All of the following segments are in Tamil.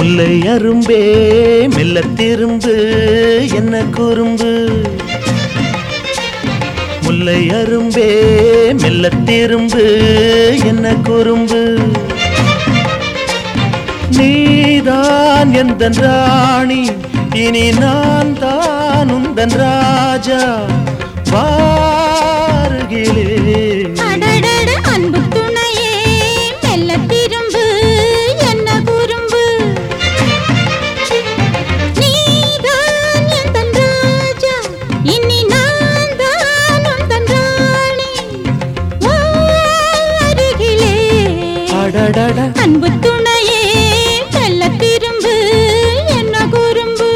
முல்லை அரும்பே மெல்ல திரும்பு என்ன குறும்பு முல்லை அரும்பே மெல்ல திரும்பு என்ன குறும்பு நீதான் எந்த ராணி இனி நான் தான் உந்தன் ராஜா வாருகிலே அடடட அன்பு துணையே மெல்ல திரும்பு என்ன குறும்பு நீதான் எந்தன் ராஜா இனி நான் தான் உந்தன் ராணி வா அருகிலே அடடட அன்பு துணையே மெல்ல திரும்பு என்ன குறும்பு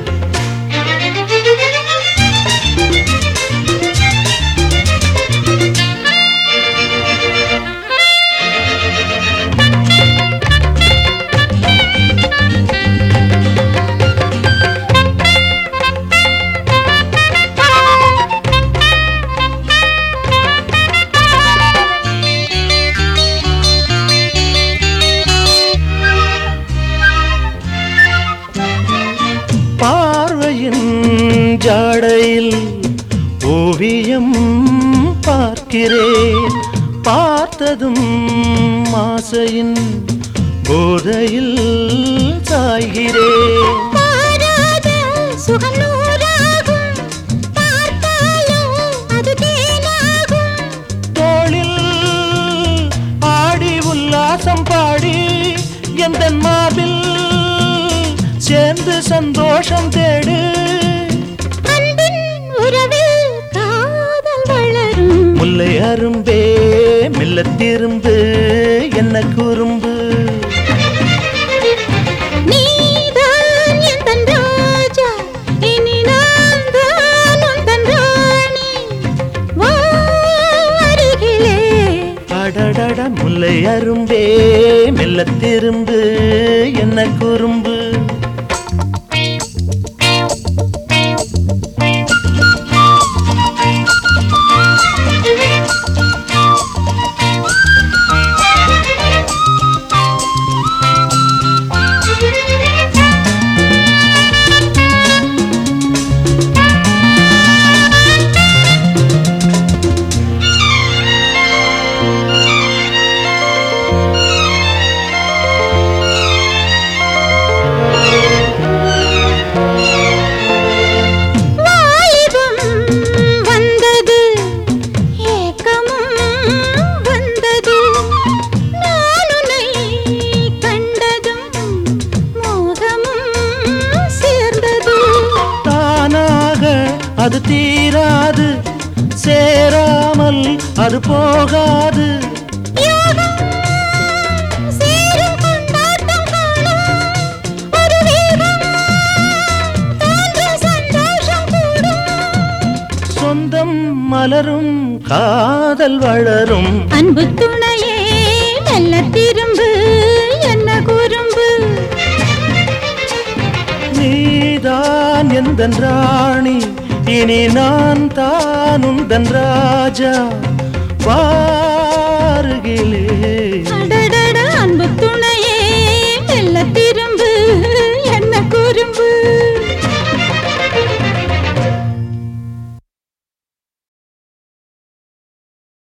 பார்வையின் ஜாடையில் ஓவியம் பார்க்கிறேன் பார்த்ததும் ஆசையின் போதையில் சாய்கிறேன் பாராத சுகம் நூறாகும் பார்த்தாலும் அது தேனாகும் தோளில் ஆடி உல்லாசம் பாடி எந்த மார்பில் சேர்ந்து சந்தோஷம் தேடு அன்பின் உறவில் காதல் வளரும் முல்லை அரும்பே மெல்ல திரும்பு என்ன குறும்பு நீதான் எந்தன் ராஜா இனி நான் தான் உந்தன் ராணி வா அருகிலே அடடட முல்லை அரும்பே மெல்ல திரும்பு என்ன குறும்பு வாலிபம் வந்தது ஏக்கமும் வந்தது நான் உன்னை கண்டதும் மோகமும் சேர்ந்தது தானாக அது தீராது சேராமல் அது போகாது யோகம் சேரும் கொண்டாட்டம் காணும் ஒரு வேகம் தோன்றும் சந்தோஷம் கூடும் சொந்தம் மலரும் காதல் வளரும் அன்பு துணையே மெல்ல திரும்பு என்ன குறும்பு நீதான் எந்த ராணி இனி நான் தான் உந்தன் ராஜா வாருகிலே